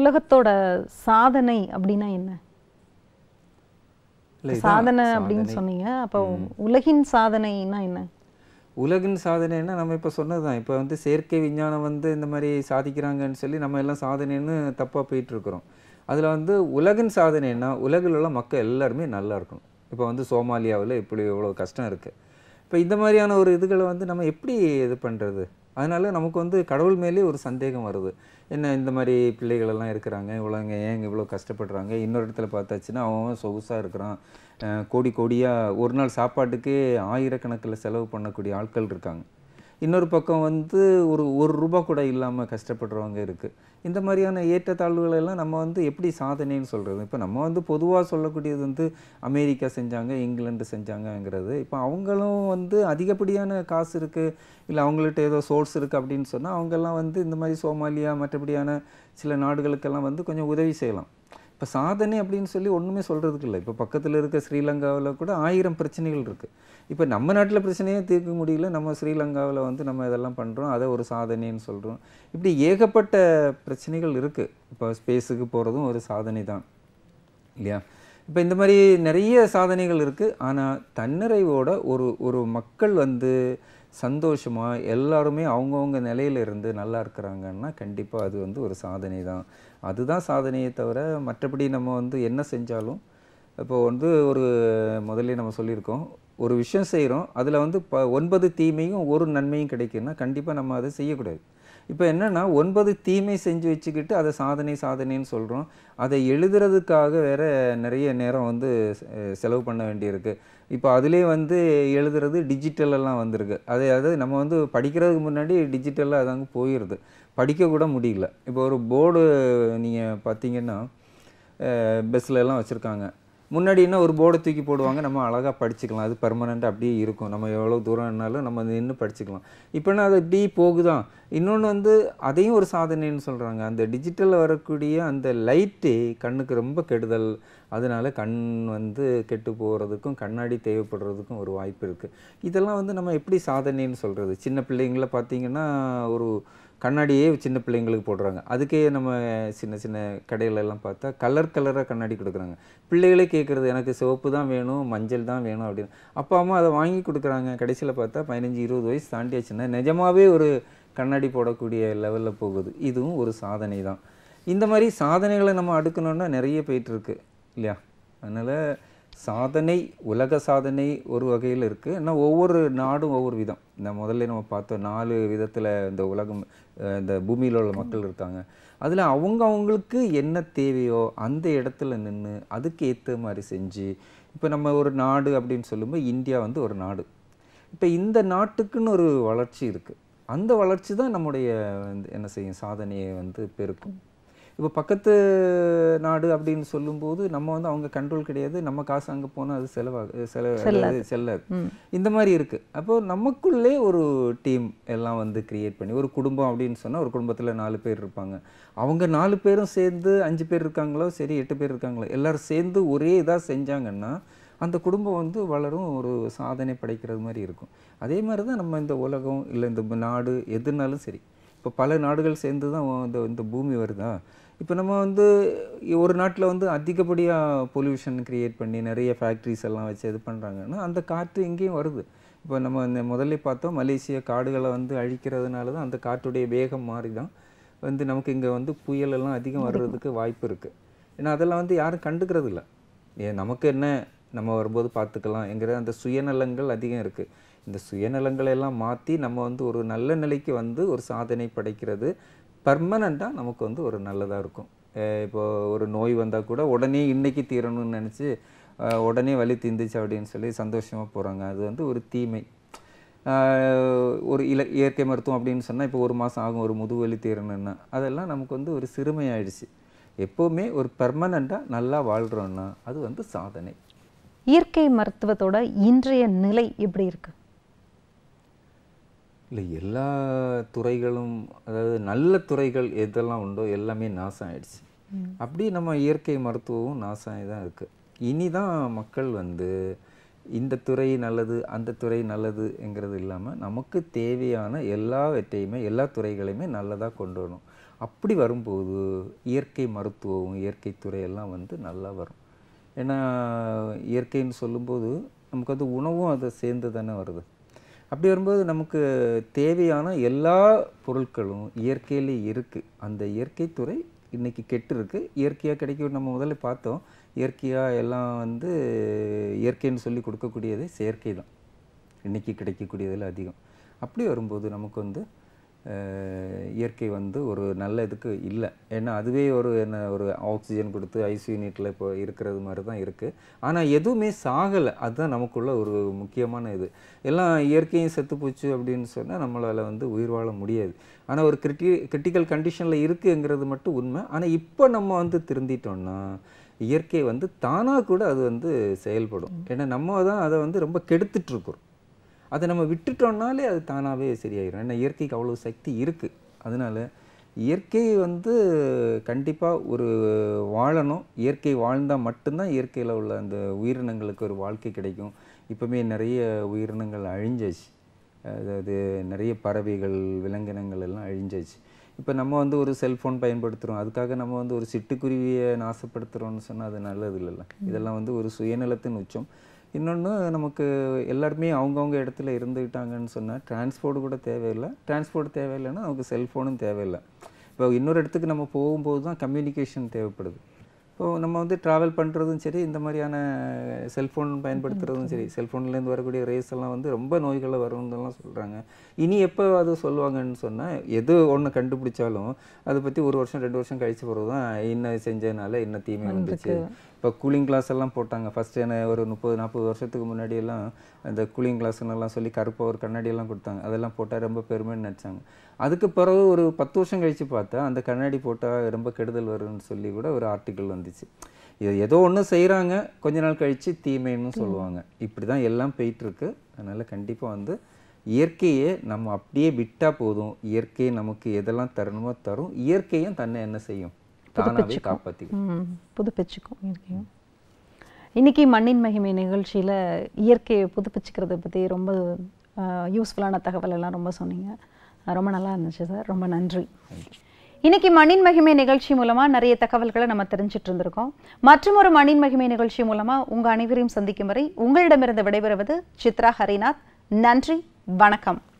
உலகத்தோட சாதனை அப்படின்னா என்ன இல்லை இதான் சாதனை அப்படின்னு சாதனை. சொன்னீங்க அப்போ உலகின் சாதனைனா என்ன உலகின் சாதனைன்னா நம்ம இப்போ சொன்னதுதான் இப்போ வந்து செயற்கை விஞ்ஞானம் வந்து இந்த மாதிரி சாதிக்கிறாங்கன்னு சொல்லி நம்ம எல்லாம் சாதனைன்னு தப்பாக போயிட்டு இருக்கிறோம் அதில் வந்து உலகின் சாதனைன்னா உலகில் உள்ள மக்கள் எல்லாருமே நல்லா இருக்கணும் இப்போ வந்து சோமாலியாவில் இப்படி இவ்வளோ கஷ்டம் இருக்குது இப்போ இந்த மாதிரியான ஒரு இதுகளை வந்து நம்ம எப்படி இது பண்ணுறது அதனால நமக்கு வந்து கடவுள் மேலே ஒரு சந்தேகம் வருது என்ன இந்த மாதிரி பிள்ளைகள் எல்லாம் இருக்கிறாங்க இவ்வளோங்க ஏங்க இவ்வளோ கஷ்டப்படுறாங்க இன்னொரு இடத்துல பார்த்தாச்சுன்னா அவன் சொகுசாக இருக்கிறான் அஹ் கோடி கோடியாக ஒரு நாள் சாப்பாட்டுக்கே ஆயிரக்கணக்கில் செலவு பண்ணக்கூடிய ஆட்கள் இருக்காங்க இன்னொரு பக்கம் வந்து ஒரு ஒரு ரூபா கூட இல்லாமல் கஷ்டப்படுறவங்க இருக்குது இந்த மாதிரியான ஏற்றத்தாழ்வுகள் எல்லாம் நம்ம வந்து எப்படி சாதனைன்னு சொல்கிறது இப்போ நம்ம வந்து பொதுவாக சொல்லக்கூடியது வந்து அமெரிக்கா செஞ்சாங்க இங்கிலாந்து செஞ்சாங்கங்கிறது இப்போ அவங்களும் வந்து அதிகப்படியான காசு இருக்குது இல்லை அவங்கள்ட்ட ஏதோ சோர்ஸ் இருக்குது அப்படின்னு சொன்னால் அவங்கெல்லாம் வந்து இந்த மாதிரி சோமாலியா மற்றபடியான சில நாடுகளுக்கெல்லாம் வந்து கொஞ்சம் உதவி செய்யலாம் இப்போ சாதனை அப்படின்னு சொல்லி ஒன்றுமே சொல்கிறதுக்கு இல்லை இப்போ பக்கத்தில் இருக்க ஸ்ரீலங்காவில் கூட ஆயிரம் பிரச்சனைகள் இருக்குது இப்போ நம்ம நாட்டில் பிரச்சனையே தீர்க்க முடியல நம்ம ஸ்ரீலங்காவில் வந்து நம்ம இதெல்லாம் பண்ணுறோம் அதை ஒரு சாதனைன்னு சொல்கிறோம் இப்படி ஏகப்பட்ட பிரச்சனைகள் இருக்குது இப்போ ஸ்பேஸுக்கு போகிறதும் ஒரு சாதனை தான் இல்லையா இப்போ இந்த மாதிரி நிறைய சாதனைகள் இருக்குது ஆனால் தன்னிறைவோட ஒரு ஒரு மக்கள் வந்து சந்தோஷமாக எல்லாருமே அவங்கவுங்க நிலையில இருந்து நல்லா இருக்கிறாங்கன்னா கண்டிப்பாக அது வந்து ஒரு சாதனை தான் அதுதான் சாதனையே தவிர மற்றபடி நம்ம வந்து என்ன செஞ்சாலும் இப்போ வந்து ஒரு முதல்ல நம்ம சொல்லியிருக்கோம் ஒரு விஷயம் செய்கிறோம் அதில் வந்து ப ஒன்பது தீமையும் ஒரு நன்மையும் கிடைக்குன்னா கண்டிப்பாக நம்ம அதை செய்யக்கூடாது இப்போ என்னன்னா ஒன்பது தீமை செஞ்சு வச்சுக்கிட்டு அதை சாதனை சாதனைன்னு சொல்கிறோம் அதை எழுதுறதுக்காக வேற நிறைய நேரம் வந்து அஹ், செலவு பண்ண வேண்டியிருக்கு இப்போ அதிலே வந்து எழுதுறது digital எல்லாம் வந்திருக்கு அது அது நம்ம வந்து படிக்கிறதுக்கு முன்னாடி டிஜிட்டலாக அதாங்க போயிடுது படிக்க கூட முடியல இப்போ ஒரு போர்டு நீங்கள் பார்த்தீங்கன்னா பஸ்ஸில் எல்லாம் வச்சுருக்காங்க முன்னாடி என்ன ஒரு போர்டை தூக்கி போடுவாங்க நம்ம அழகாக படிச்சுக்கலாம் அது பெர்மனெண்ட் அப்படியே இருக்கும் நம்ம எவ்வளோ தூரம்னாலும் நம்ம நின்று படிச்சுக்கலாம் இப்போனா அது இப்படி போகுதான் இன்னொன்று வந்து அதையும் ஒரு சாதனைன்னு சொல்கிறாங்க அந்த டிஜிட்டலில் வரக்கூடிய அந்த லைட்டு கண்ணுக்கு ரொம்ப கெடுதல் அதனால கண் வந்து கெட்டு போகிறதுக்கும் கண்ணாடி தேவைப்படுறதுக்கும் ஒரு வாய்ப்பு இருக்குது இதெல்லாம் வந்து நம்ம எப்படி சாதனைன்னு சொல்கிறது சின்ன பிள்ளைங்கள பார்த்தீங்கன்னா ஒரு கண்ணாடியே சின்ன பிள்ளைங்களுக்கு போடுறாங்க அதுக்கே நம்ம சின்ன சின்ன கடையில எல்லாம் பார்த்தா கலர் கலராக கண்ணாடி கொடுக்குறாங்க பிள்ளைகளே கேட்குறது எனக்கு சிவப்பு தான் வேணும் மஞ்சள் தான் வேணும் அப்படின்னு அப்பா அம்மா அதை வாங்கி கொடுக்குறாங்க கடைசியில் பார்த்தா பதினஞ்சு இருபது வயசு தாண்டியாச்சுன்னா நிஜமாவே ஒரு கண்ணாடி போடக்கூடிய லெவலில் போகுது இதுவும் ஒரு சாதனை தான் இந்த மாதிரி சாதனைகளை நம்ம அடுக்கணும்னா நிறைய போயிட்டு இருக்கு இல்லையா அதனால் சாதனை உலக சாதனை ஒரு வகையில் இருக்குது ஆனால் ஒவ்வொரு நாடும் ஒவ்வொரு விதம் இந்த முதல்ல நம்ம பார்த்தோம் நாலு விதத்தில் இந்த உலகம் அஹ் இந்த பூமியில் உள்ள மக்கள் இருக்காங்க அதில் அவங்க அவங்களுக்கு என்ன தேவையோ அந்த இடத்துல நின்று அதுக்கு ஏற்ற மாதிரி செஞ்சு இப்போ நம்ம ஒரு நாடு அப்படின்னு சொல்லும்போது இந்தியா வந்து ஒரு நாடு இப்போ இந்த நாட்டுக்குன்னு ஒரு வளர்ச்சி இருக்குது அந்த வளர்ச்சி தான் நம்முடைய வந்து என்ன செய்யும் சாதனையை வந்து பெருக்கும் இப்போ பக்கத்து நாடு அப்படின்னு சொல்லும்போது நம்ம வந்து அவங்க கண்ட்ரோல் கிடையாது நம்ம காசு அங்கே போனால் அது செலவாக செலவு அதாவது செல்லாது இந்த மாதிரி இருக்குது அப்போ நமக்குள்ளே ஒரு டீம் எல்லாம் வந்து கிரியேட் பண்ணி ஒரு குடும்பம் அப்படின்னு சொன்னால் ஒரு குடும்பத்தில் நாலு பேர் இருப்பாங்க அவங்க நாலு பேரும் சேர்ந்து அஞ்சு பேர் இருக்காங்களோ சரி எட்டு பேர் இருக்காங்களோ எல்லாரும் சேர்ந்து ஒரே இதாக செஞ்சாங்கன்னா அந்த குடும்பம் வந்து வளரும் ஒரு சாதனை படைக்கிறது மாதிரி இருக்கும் அதே மாதிரி தான் நம்ம இந்த உலகம் இல்லை இந்த நாடு எதுனாலும் சரி இப்போ பல நாடுகள் சேர்ந்து தான் இந்த இந்த பூமி வருதா இப்போ நம்ம வந்து ஒரு நாட்டில் வந்து அதிகப்படியாக பொல்யூஷன் கிரியேட் பண்ணி நிறைய ஃபேக்ட்ரிஸ் எல்லாம் வச்சு இது பண்ணுறாங்கன்னா அந்த காற்று இங்கேயும் வருது இப்போ நம்ம இந்த முதல்ல பார்த்தோம் மலேசியா காடுகளை வந்து அழிக்கிறதுனால தான் அந்த காற்றுடைய வேகம் மாறி தான் வந்து நமக்கு இங்கே வந்து புயல் எல்லாம் அதிகம் வர்றதுக்கு வாய்ப்பு இருக்குது ஏன்னா அதெல்லாம் வந்து யாரும் கண்டுக்கிறது இல்லை ஏன் நமக்கு என்ன நம்ம வரும்போது பார்த்துக்கலாம்ங்கிற அந்த சுயநலங்கள் அதிகம் இருக்குது இந்த சுயநலங்களை எல்லாம் மாற்றி நம்ம வந்து ஒரு நல்ல நிலைக்கு வந்து ஒரு சாதனை படைக்கிறது பர்மனண்ட்டாக நமக்கு வந்து ஒரு நல்லதாக இருக்கும் அஹ் இப்போ ஒரு நோய் வந்தால் கூட உடனே இன்னைக்கு தீரணும்னு நினச்சி உடனே வலி தீந்துச்சு அப்படின்னு சொல்லி சந்தோஷமாக போகிறாங்க அது வந்து ஒரு தீமை ஆஹ் ஒரு இல இயற்கை மருத்துவம் அப்படின்னு சொன்னால் இப்போ ஒரு மாதம் ஆகும் ஒரு முதுவலி தீரணும்னா அதெல்லாம் நமக்கு வந்து ஒரு சிறுமை ஆயிடுச்சு எப்போவுமே ஒரு பெர்மனண்ட்டாக நல்லா வாழ்கிறோன்னா அது வந்து சாதனை இயற்கை மருத்துவத்தோட இன்றைய நிலை எப்படி இருக்கு இல்லை எல்லா துறைகளும் அதாவது நல்ல துறைகள் எதெல்லாம் உண்டோ எல்லாமே நாசம் ஆயிடுச்சு அப்படி நம்ம இயற்கை மருத்துவமும் நாசம் ஆகி தான் இருக்குது இனி தான் மக்கள் வந்து இந்த துறை நல்லது அந்த துறை நல்லதுங்கிறது இல்லாமல் நமக்கு தேவையான எல்லாவற்றையுமே எல்லா துறைகளையுமே நல்லதாக கொண்டு வரணும் அப்படி வரும்போது இயற்கை மருத்துவம் இயற்கை துறையெல்லாம் வந்து நல்லா வரும் ஏன்னா இயற்கைன்னு சொல்லும்போது நமக்கு வந்து உணவும் அதை சேர்ந்து தானே வருது அப்படி வரும்போது நமக்கு தேவையான எல்லா பொருட்களும் இயற்கையிலே இருக்குது அந்த இயற்கை துறை இன்னைக்கு கெட்டு இருக்கு இயற்கையாக கிடைக்கும் நம்ம முதல்ல பார்த்தோம் இயற்கையாக எல்லாம் வந்து இயற்கைன்னு சொல்லி கொடுக்கக்கூடியது செயற்கை தான் இன்னைக்கு கிடைக்கக்கூடியதில் அதிகம் அப்படி வரும்போது நமக்கு வந்து அஹ், இயற்கை வந்து ஒரு நல்ல இதுக்கு இல்லை ஏன்னா அதுவே ஒரு என்ன ஒரு ஆக்சிஜன் கொடுத்து ஐசியூ யூனிட்டில் இப்போ இருக்கிறது மாதிரி தான் இருக்குது ஆனால் எதுவுமே சாகலை அதுதான் நமக்குள்ள ஒரு முக்கியமான இது எல்லாம் இயற்கையும் செத்து போச்சு அப்படின்னு சொன்னால் நம்மளால் வந்து உயிர் வாழ முடியாது ஆனால் ஒரு கிரிட்டி கிரிட்டிக்கல் கண்டிஷனில் இருக்குங்கிறது மட்டும் உண்மை ஆனால் இப்போ நம்ம வந்து திருந்திட்டோம்னா இயற்கை வந்து தானாக கூட அது வந்து செயல்படும் ஏன்னா நம்ம தான் அதை வந்து ரொம்ப கெடுத்துட்டு இருக்கிறோம் அதை நம்ம விட்டுட்டோம்னாலே அது தானாகவே சரியாயிரும் ஏன்னா இயற்கைக்கு அவ்வளோ சக்தி இருக்குது அதனால இயற்கை வந்து கண்டிப்பாக ஒரு வாழணும் இயற்கை வாழ்ந்தால் மட்டும்தான் இயற்கையில் உள்ள அந்த உயிரினங்களுக்கு ஒரு வாழ்க்கை கிடைக்கும் இப்போமே நிறைய உயிரினங்கள் அழிஞ்சாச்சு அதாவது நிறைய பறவைகள் விலங்கினங்கள் எல்லாம் அழிஞ்சாச்சு இப்போ நம்ம வந்து ஒரு செல்ஃபோன் பயன்படுத்துகிறோம் அதுக்காக நம்ம வந்து ஒரு சிட்டுக்குருவியை நாசப்படுத்துகிறோம்னு சொன்னால் அது நல்லது இல்லைல்ல இதெல்லாம் வந்து ஒரு சுயநலத்தின் உச்சம் இன்னொன்று நமக்கு எல்லாருமே அவங்கவுங்க இடத்துல இருந்துக்கிட்டாங்கன்னு சொன்னால் டிரான்ஸ்போர்ட் கூட தேவையில்லை டிரான்ஸ்போர்ட் தேவையில்லைன்னா நமக்கு செல்ஃபோனும் தேவையில்லை இப்போ இன்னொரு இடத்துக்கு நம்ம போகும்போது தான் கம்யூனிகேஷன் தேவைப்படுது இப்போ நம்ம வந்து ட்ராவல் பண்ணுறதும் சரி இந்த மாதிரியான செல்ஃபோன் பயன்படுத்துறதும் சரி செல்ஃபோன்லேருந்து வரக்கூடிய ரேஸ் எல்லாம் வந்து ரொம்ப நோய்களை வரும்னுலாம் சொல்கிறாங்க இனி எப்போ அது சொல்லுவாங்கன்னு சொன்னால் எது ஒன்று கண்டுபிடிச்சாலும் அதை பற்றி ஒரு வருஷம் ரெண்டு வருஷம் கழிச்சு பிறகு தான் இன்ன செஞ்சதுனால இன்ன தீமை வந்துச்சு இப்போ கூலிங் கிளாஸ் எல்லாம் போட்டாங்க ஃபர்ஸ்ட் என்ன ஒரு முப்பது நாற்பது வருஷத்துக்கு முன்னாடி எல்லாம் அந்த கூலிங் கிளாஸ்னெல்லாம் சொல்லி கருப்பாக ஒரு கண்ணாடி எல்லாம் கொடுத்தாங்க அதெல்லாம் போட்டால் ரொம்ப பெருமைன்னு நினச்சாங்க அதுக்கு பிறகு ஒரு பத்து வருஷம் கழிச்சு பார்த்தா அந்த கண்ணாடி போட்டால் ரொம்ப கெடுதல் வரும்னு சொல்லி கூட ஒரு ஆர்டிக்கல் வந்துச்சு இது ஏதோ ஒன்று செய்கிறாங்க கொஞ்ச நாள் கழிச்சு தீமைன்னு சொல்லுவாங்க இப்படி தான் எல்லாம் போயிட்டு இருக்கு அதனால கண்டிப்பாக வந்து இயற்கையை நம்ம அப்படியே விட்டா போதும் இயற்கை நமக்கு எதெல்லாம் தரணுமோ தரும் இயற்கையும் தன்னை என்ன செய்யும் தானாகவே காப்பாற்றிக்கும் ம், புதுப்பிச்சுக்கும் இயற்கையும் இன்னைக்கு மண்ணின் மகிமை நிகழ்ச்சியில் இயற்கையை புதுப்பிச்சுக்கிறத பற்றி ரொம்ப யூஸ்ஃபுல்லான தகவல் எல்லாம் ரொம்ப சொன்னீங்க அஹ் ரொம்ப நல்லா இருந்துச்சு சார் ரொம்ப நன்றி இன்னைக்கு மண்ணின் மகிமை நிகழ்ச்சி மூலமா நிறைய தகவல்களை நம்ம தெரிஞ்சிட்டு இருந்திருக்கோம் மற்றும் ஒரு மண்ணின் மகிமை நிகழ்ச்சி மூலமா உங்க அனைவரையும் சந்திக்கும் வரை உங்களிடமிருந்து விடைபெறுவது சித்ரா ஹரிநாத் நன்றி வணக்கம்